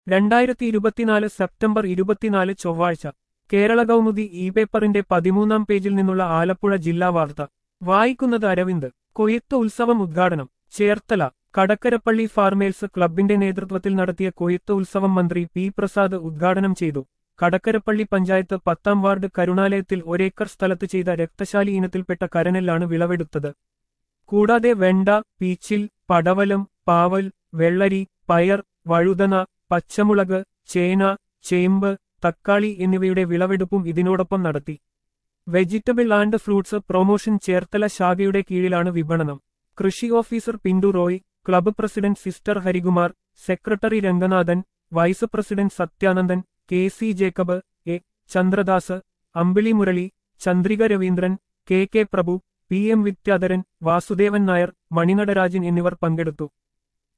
രണ്ടായിരത്തി ഇരുപത്തിനാല് സെപ്റ്റംബർ ഇരുപത്തിനാല് ചൊവ്വാഴ്ച കേരള കൗമുദി ഇ പേപ്പറിന്റെ പതിമൂന്നാം പേജിൽ നിന്നുള്ള ആലപ്പുഴ ജില്ലാ വാർത്ത വായിക്കുന്നത് അരവിന്ദ് കൊയ്ത്ത് ഉത്സവം ഉദ്ഘാടനം ചേർത്തല കടക്കരപ്പള്ളി ഫാർമേഴ്സ് ക്ലബിന്റെ നേതൃത്വത്തിൽ നടത്തിയ കൊയ്ത്ത് ഉത്സവം മന്ത്രി പി പ്രസാദ് ഉദ്ഘാടനം ചെയ്തു കടക്കരപ്പള്ളി പഞ്ചായത്ത് പത്താം വാർഡ് കരുണാലയത്തിൽ ഒരേക്കർ സ്ഥലത്ത് ചെയ്ത രക്തശാലി ഇനത്തിൽപ്പെട്ട കരനെല്ലാണ് വിളവെടുത്തത് കൂടാതെ വെണ്ട പീച്ചിൽ പടവലം പാവൽ വെള്ളരി പയർ വഴുതന പച്ചമുളക് ചേന ചേമ്പ് തക്കാളി എന്നിവയുടെ വിളവെടുപ്പും ഇതിനോടൊപ്പം നടത്തി vegetable and fruits promotion Cherthala ശാഖയുടെ കീഴിലാണ് വിപണനം കൃഷി officer Pintu Roy club president sister Harikumar secretary Ranganathan vice president Sathyanandan K C Jacob A Chandradas Ambili Murali Chandrika Raveendran K K Prabhu P M Vidyadharan Vasudevan Nair Mani Natarajan എന്നിവർ പങ്കെടുത്തു